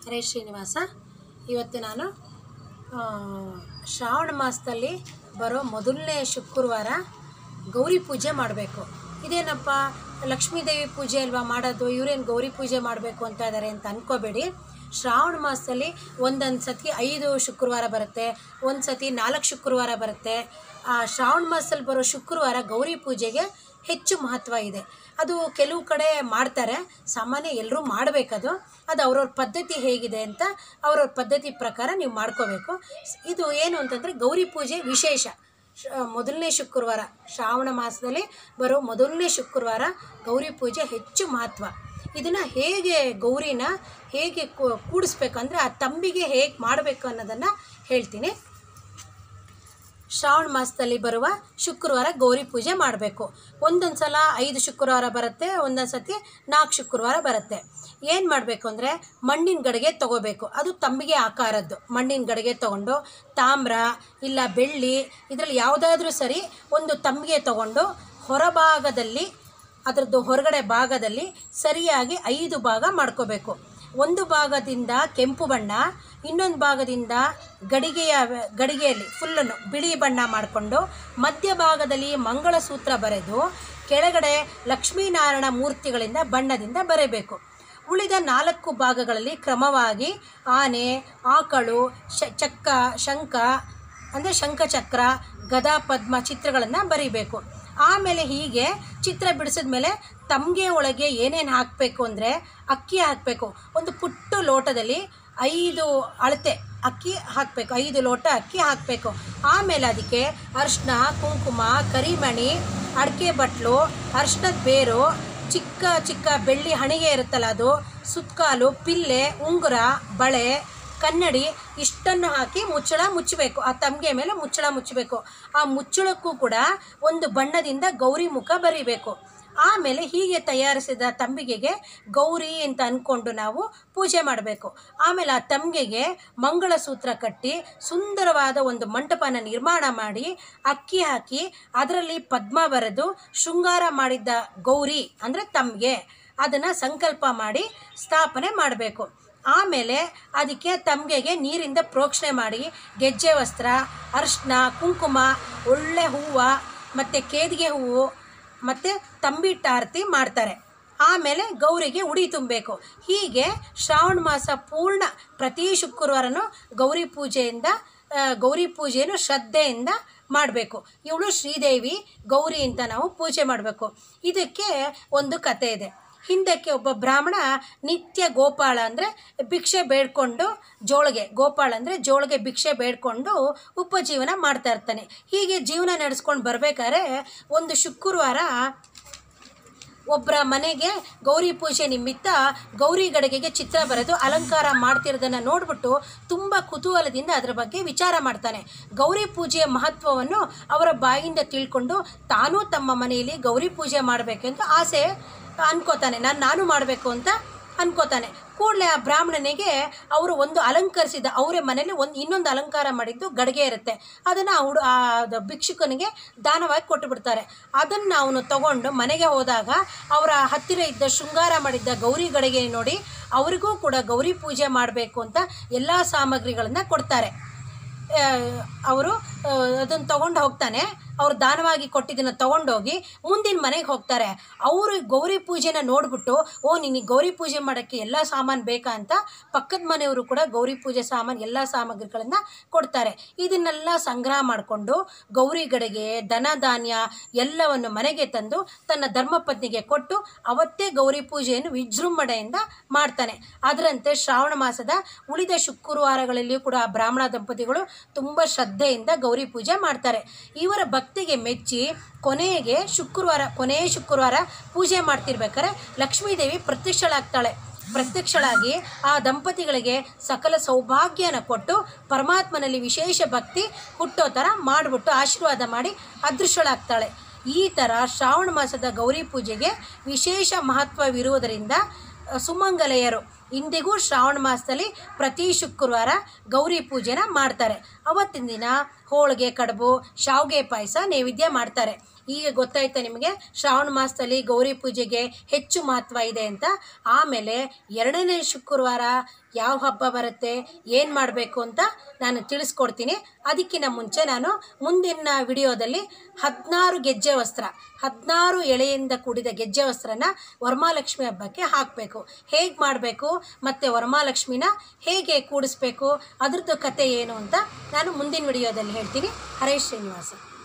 ಹರೇ ಶ್ರೀನಿವಾಸ ಇವತ್ತು ನಾನು ಆ, ಶ್ರಾವಣ ಮಾಸದಲ್ಲಿ ಬರೋ ಮೊದಲನೇ ಶುಕ್ರವಾರ ಗೌರಿ ಪೂಜೆ ಮಾಡಬೇಕು ಇದೇನಪ್ಪ ಲಕ್ಷ್ಮೀದೇವಿ ಪೂಜೆ ಅಲ್ವಾ ಮಾಡೋದು ಇವರೇನು ಗೌರಿ ಪೂಜೆ ಮಾಡಬೇಕು ಅಂತ ಇದ್ದಾರೆ ಅಂತ ಅಂದ್ಕೋಬೇಡಿ ಶ್ರಾವಣ ಮಾಸದಲ್ಲಿ ಒಂದೊಂದು ಸತಿ ಐದು ಶುಕ್ರವಾರ ಬರುತ್ತೆ ಒಂದು ಸತಿ ನಾಲ್ಕು ಶುಕ್ರವಾರ ಬರುತ್ತೆ ಆ ಶ್ರಾವಣ ಮಾಸದಲ್ಲಿ ಬರೋ ಶುಕ್ರವಾರ ಗೌರಿ ಪೂಜೆಗೆ ಹೆಚ್ಚು ಮಹತ್ವ ಇದೆ ಅದು ಕೆಲವು ಕಡೆ ಮಾಡ್ತಾರೆ ಸಾಮಾನ್ಯ ಎಲ್ಲರೂ ಮಾಡಬೇಕದು ಅದು ಅವ್ರವ್ರ ಪದ್ಧತಿ ಹೇಗಿದೆ ಅಂತ ಅವ್ರವ್ರ ಪದ್ಧತಿ ಪ್ರಕಾರ ನೀವು ಮಾಡ್ಕೋಬೇಕು ಸ್- ಇದು ಏನು ಅಂತಂದರೆ ಗೌರಿ ಪೂಜೆ ವಿಶೇಷ ಶ- ಮೊದಲನೇ ಶುಕ್ರವಾರ ಶ್ರಾವಣ ಮಾಸದಲ್ಲಿ ಬರೋ ಮೊದಲನೇ ಶುಕ್ರವಾರ ಗೌರಿ ಪೂಜೆ ಹೆಚ್ಚು ಮಹತ್ವ ಇದನ್ನು ಹೇಗೆ ಗೌರಿನ ಹೇಗೆ ಕೂ- ಕೂಡಿಸ್ಬೇಕು ಅಂದರೆ ಆ ತಂಬಿಗೆ ಹೇಗೆ ಮಾಡಬೇಕು ಅನ್ನೋದನ್ನು ಹೇಳ್ತೀನಿ ಶ್ರಾವಣ ಮಾಸದಲ್ಲಿ ಬರುವ ಶುಕ್ರವಾರ ಗೌರಿ ಪೂಜೆ ಮಾಡಬೇಕು ಒಂದೊಂದು ಸಲ ಐದು ಶುಕ್ರವಾರ ಬರುತ್ತೆ ಒಂದೊಂದು ಸತಿ ನಾಲ್ಕು ಶುಕ್ರವಾರ ಬರುತ್ತೆ ಏನು ಮಾಡಬೇಕು ಅಂದರೆ ಮಣ್ಣಿನ ಗಡಿಗೆ ತೊಗೋಬೇಕು ಅದು ತಂಬಿಗೆ ಆಕಾರದ್ದು ಮಣ್ಣಿನ ಗಡಿಗೆ ತೊಗೊಂಡು ತಾಮ್ರ ಇಲ್ಲ ಬೆಳ್ಳಿ ಇದರಲ್ಲಿ ಯಾವುದಾದ್ರೂ ಸರಿ ಒಂದು ತಂಬಿಗೆ ತೊಗೊಂಡು ಹೊರಭಾಗದಲ್ಲಿ ಅದರದ್ದು ಹೊರಗಡೆ ಭಾಗದಲ್ಲಿ ಸರಿಯಾಗಿ ಐದು ಭಾಗ ಮಾಡ್ಕೋಬೇಕು ಒಂದು ಭಾಗದಿಂದ ಕೆಂಪು ಬಣ್ಣ ಇನ್ನೊಂದು ಭಾಗದಿಂದ ಗಡಿಗೆಯ ಗಡಿಗೆಯಲ್ಲಿ ಫುಲ್ಲನ್ನು ಬಿಳಿ ಬಣ್ಣ ಮಾಡಿಕೊಂಡು ಮಧ್ಯಭಾಗದಲ್ಲಿ ಮಂಗಳಸೂತ್ರ ಬರೆದು ಕೆಳಗಡೆ ಲಕ್ಷ್ಮೀನಾರಾಯಣ ಮೂರ್ತಿಗಳಿಂದ ಬಣ್ಣದಿಂದ ಬರೆಯಬೇಕು ಉಳಿದ ನಾಲ್ಕು ಭಾಗಗಳಲ್ಲಿ ಕ್ರಮವಾಗಿ ಆನೆ ಆಕಳು ಶ ಚಕ್ಕ ಶಂಖ ಅಂದರೆ ಶಂಖಚಕ್ರ ಗದಾ ಪದ್ಮ ಚಿತ್ರಗಳನ್ನು ಬರೀಬೇಕು ಆಮೇಲೆ ಹೀಗೆ ಚಿತ್ರ ಬಿಡಿಸಿದ ಮೇಲೆ ತಮಗೆ ಒಳಗೆ ಏನೇನು ಹಾಕಬೇಕು ಅಂದರೆ ಅಕ್ಕಿ ಹಾಕಬೇಕು ಒಂದು ಪುಟ್ಟ ಲೋಟದಲ್ಲಿ ಐದು ಅಳತೆ ಅಕ್ಕಿ ಹಾಕಬೇಕು ಐದು ಲೋಟ ಅಕ್ಕಿ ಹಾಕಬೇಕು ಆಮೇಲೆ ಅದಕ್ಕೆ ಅರಿಶಿನ ಕುಂಕುಮ ಕರಿಮಣಿ ಅಡಿಕೆ ಬಟ್ಲು ಅರಿಶಿನದ ಬೇರು ಚಿಕ್ಕ ಚಿಕ್ಕ ಬೆಳ್ಳಿ ಹಣಿಗೆ ಇರುತ್ತಲ್ಲ ಅದು ಸುತ್ತಕಾಲು ಪಿಲ್ಲೆ ಉಂಗುರ ಬಳೆ ಕನ್ನಡಿ ಇಷ್ಟನ್ನು ಹಾಕಿ ಮುಚ್ಚಳ ಮುಚ್ಚಬೇಕು ಆ ತಮಗೆ ಮೇಲೆ ಮುಚ್ಚಳ ಮುಚ್ಚಬೇಕು ಆ ಮುಚ್ಚಳಕ್ಕೂ ಕೂಡ ಒಂದು ಬಣ್ಣದಿಂದ ಗೌರಿ ಮುಖ ಬರಿಬೇಕು ಆಮೇಲೆ ಹೀಗೆ ತಯಾರಿಸಿದ ತಂಬಿಗೆಗೆ ಗೌರಿ ಅಂತ ಅಂದ್ಕೊಂಡು ನಾವು ಪೂಜೆ ಮಾಡಬೇಕು ಆಮೇಲೆ ಆ ತಂಬಿಗೆಗೆ ಮಂಗಳಸೂತ್ರ ಕಟ್ಟಿ ಸುಂದರವಾದ ಒಂದು ಮಂಟಪನ ನಿರ್ಮಾಣ ಮಾಡಿ ಅಕ್ಕಿ ಹಾಕಿ ಅದರಲ್ಲಿ ಪದ್ಮ ಬರೆದು ಶೃಂಗಾರ ಮಾಡಿದ್ದ ಗೌರಿ ಅಂದರೆ ತಮ್ಗೆ ಅದನ್ನು ಸಂಕಲ್ಪ ಮಾಡಿ ಸ್ಥಾಪನೆ ಮಾಡಬೇಕು ಆಮೇಲೆ ಅದಕ್ಕೆ ತಮ್ಗೆಗೆ ನೀರಿಂದ ಪ್ರೋಕ್ಷಣೆ ಮಾಡಿ ಗೆಜ್ಜೆ ವಸ್ತ್ರ ಅರಿಶಿನ ಕುಂಕುಮ ಒಳ್ಳೆ ಹೂವು ಮತ್ತು ಕೇದಿಗೆ ಹೂವು ಮತ್ತು ತಂಬಿಟ್ಟಾರತಿ ಮಾಡ್ತಾರೆ ಆಮೇಲೆ ಗೌರಿಗೆ ಉಡಿ ತುಂಬಬೇಕು ಹೀಗೆ ಶ್ರಾವಣ ಮಾಸ ಪೂರ್ಣ ಪ್ರತಿ ಶುಕ್ರವಾರನೂ ಗೌರಿ ಪೂಜೆಯಿಂದ ಆ, ಗೌರಿ ಪೂಜೆಯನ್ನು ಶ್ರದ್ಧೆಯಿಂದ ಮಾಡಬೇಕು ಇವಳು ಶ್ರೀದೇವಿ ಗೌರಿ ಅಂತ ನಾವು ಪೂಜೆ ಮಾಡಬೇಕು ಇದಕ್ಕೆ ಒಂದು ಕತೆ ಇದೆ ಹಿಂದಕ್ಕೆ ಒಬ್ಬ ಬ್ರಾಹ್ಮಣ ನಿತ್ಯ ಗೋಪಾಳ ಅಂದರೆ ಭಿಕ್ಷೆ ಬೇಡ್ಕೊಂಡು ಜೋಳಿಗೆ ಗೋಪಾಳ ಅಂದರೆ ಜೋಳಿಗೆ ಭಿಕ್ಷೆ ಬೇಡ್ಕೊಂಡು ಉಪಜೀವನ ಮಾಡ್ತಾ ಇರ್ತಾನೆ ಹೀಗೆ ಜೀವನ ನಡೆಸ್ಕೊಂಡು ಬರಬೇಕಾದ್ರೆ ಒಂದು ಶುಕ್ರವಾರ ಒಬ್ಬರ ಮನೆಗೆ ಗೌರಿ ಪೂಜೆ ನಿಮಿತ್ತ ಗೌರಿ ಗಡಿಗೆಗೆ ಚಿತ್ರ ಬರೆದು ಅಲಂಕಾರ ಮಾಡ್ತಿರೋದನ್ನು ನೋಡ್ಬಿಟ್ಟು ತುಂಬ ಕುತೂಹಲದಿಂದ ಅದರ ಬಗ್ಗೆ ವಿಚಾರ ಮಾಡ್ತಾನೆ ಗೌರಿ ಪೂಜೆಯ ಮಹತ್ವವನ್ನು ಅವರ ಬಾಯಿಂದ ತಿಳ್ಕೊಂಡು ತಾನೂ ತಮ್ಮ ಮನೆಯಲ್ಲಿ ಗೌರಿ ಪೂಜೆ ಮಾಡಬೇಕೆಂದು ಆಸೆ ಅನ್ಕೋತಾನೆ ನಾನು ನಾನು ಮಾಡಬೇಕು ಅಂತ ಅನ್ಕೋತಾನೆ ಕೂಡಲೇ ಆ ಬ್ರಾಹ್ಮಣನಿಗೆ ಅವರು ಒಂದು ಅಲಂಕರಿಸಿದ ಅವರೇ ಮನೇಲಿ ಒಂದು ಇನ್ನೊಂದು ಅಲಂಕಾರ ಮಾಡಿದ್ದು ಗಡಿಗೆ ಇರುತ್ತೆ ಅದನ್ನು ಹುಡು ಆ ದ- ಭಿಕ್ಷುಕನಿಗೆ ದಾನವಾಗಿ ಕೊಟ್ಟು ಬಿಡ್ತಾರೆ ಅದನ್ನು ಅವನು ತಗೊಂಡು ಮನೆಗೆ ಹೋದಾಗ ಅವರ ಹತ್ತಿರ ಇದ್ದ ಶೃಂಗಾರ ಮಾಡಿದ್ದ ಗೌರಿ ಗಡಿಗೆ ನೋಡಿ ಅವರಿಗೂ ಕೂಡ ಗೌರಿ ಪೂಜೆ ಮಾಡಬೇಕು ಅಂತ ಎಲ್ಲ ಸಾಮಗ್ರಿಗಳನ್ನು ಕೊಡ್ತಾರೆ ಅವರು ಅದನ್ನು ತಗೊಂಡು ಹೋಗ್ತಾನೆ ಅವ್ರು ದಾನವಾಗಿ ಕೊಟ್ಟಿದ್ದನ್ನು ತೊಗೊಂಡೋಗಿ ಮುಂದಿನ ಮನೆಗೆ ಹೋಗ್ತಾರೆ ಅವರು ಗೌರಿ ಪೂಜೆನ ನೋಡ್ಬಿಟ್ಟು ಓ ನಿನಗೆ ಗೌರಿ ಪೂಜೆ ಮಾಡೋಕ್ಕೆ ಎಲ್ಲ ಸಾಮಾನು ಬೇಕಾ ಅಂತ ಪಕ್ಕದ ಮನೆಯವರು ಕೂಡ ಗೌರಿ ಪೂಜೆ ಸಾಮಾನು ಎಲ್ಲ ಸಾಮಗ್ರಿಗಳನ್ನು ಕೊಡ್ತಾರೆ ಇದನ್ನೆಲ್ಲ ಸಂಗ್ರಹ ಮಾಡಿಕೊಂಡು ಗೌರಿ ಗಡಿಗೆ ದನ ಧಾನ್ಯ ಎಲ್ಲವನ್ನು ಮನೆಗೆ ತಂದು ತನ್ನ ಧರ್ಮಪತ್ನಿಗೆ ಕೊಟ್ಟು ಅವತ್ತೇ ಗೌರಿ ಪೂಜೆಯನ್ನು ವಿಜೃಂಭಣೆಯಿಂದ ಮಾಡ್ತಾನೆ ಅದರಂತೆ ಶ್ರಾವಣ ಮಾಸದ ಉಳಿದ ಶುಕ್ರವಾರಗಳಲ್ಲಿಯೂ ಕೂಡ ಆ ಬ್ರಾಹ್ಮಣ ದಂಪತಿಗಳು ತುಂಬ ಶ್ರದ್ಧೆಯಿಂದ ಗೌರಿ ಪೂಜೆ ಮಾಡ್ತಾರೆ ಇವರ ಭಕ್ತಿಗೆ ಮೆಚ್ಚಿ ಕೊನೆಗೆ ಶುಕ್ರವಾರ ಕೊನೆಯ ಶುಕ್ರವಾರ ಪೂಜೆ ಮಾಡ್ತಿರ್ಬೇಕಾದ್ರೆ ಲಕ್ಷ್ಮೀದೇವಿ ಪ್ರತ್ಯಕ್ಷಳಾಗ್ತಾಳೆ ಪ್ರತ್ಯಕ್ಷಳಾಗಿ ಆ ದಂಪತಿಗಳಿಗೆ ಸಕಲ ಸೌಭಾಗ್ಯನ ಕೊಟ್ಟು ಪರಮಾತ್ಮನಲ್ಲಿ ವಿಶೇಷ ಭಕ್ತಿ ಹುಟ್ಟೋ ಥರ ಮಾಡಿಬಿಟ್ಟು ಆಶೀರ್ವಾದ ಮಾಡಿ ಅದೃಶ್ಯಳಾಗ್ತಾಳೆ ಈ ಥರ ಶ್ರಾವಣ ಮಾಸದ ಗೌರಿ ಪೂಜೆಗೆ ವಿಶೇಷ ಮಹತ್ವವಿರುವುದರಿಂದ ಅ, ಸುಮಂಗಲೆಯರು ಇಂದಿಗೂ ಶ್ರಾವಣ ಮಾಸದಲ್ಲಿ ಪ್ರತಿ ಶುಕ್ರವಾರ ಗೌರಿ ಪೂಜೆನ ಮಾಡ್ತಾರೆ ಅವತ್ತಿನ ದಿನ ಹೋಳಿಗೆ ಕಡುಬು ಶಾವಿಗೆ ಪಾಯಸ ನೈವೇದ್ಯ ಮಾಡ್ತಾರೆ ಈಗ ಗೊತ್ತಾಯ್ತಾ ನಿಮಗೆ ಶ್ರಾವಣ ಮಾಸದಲ್ಲಿ ಗೌರಿ ಪೂಜೆಗೆ ಹೆಚ್ಚು ಮಹತ್ವ ಇದೆ ಅಂತ ಆಮೇಲೆ ಎರಡನೇ ಶುಕ್ರವಾರ ಯಾವ ಹಬ್ಬ ಬರುತ್ತೆ ಏನು ಮಾಡಬೇಕು ಅಂತ ನಾನು ತಿಳಿಸ್ಕೊಡ್ತೀನಿ ಅದಕ್ಕಿಂತ ಮುಂಚೆ ನಾನು ಮುಂದಿನ ವಿಡಿಯೋದಲ್ಲಿ ಹದಿನಾರು ಗೆಜ್ಜೆ ವಸ್ತ್ರ ಹದಿನಾರು ಎಳೆಯಿಂದ ಕೂಡಿದ ಗೆಜ್ಜೆ ವಸ್ತ್ರನ ವರಮಹಾಲಕ್ಷ್ಮಿ ಹಬ್ಬಕ್ಕೆ ಹಾಕಬೇಕು ಹೇಗೆ ಮಾಡಬೇಕು ಮತ್ತು ವರಮಹಾಲಕ್ಷ್ಮಿನ ಹೇಗೆ ಕೂಡಿಸ್ಬೇಕು ಅದ್ರದ್ದು ಕತೆ ಏನು ಅಂತ ನಾನು ಮುಂದಿನ ವಿಡಿಯೋದಲ್ಲಿ ಹೇಳ್ತೀನಿ ಹರೇ ಶ್ರೀನಿವಾಸ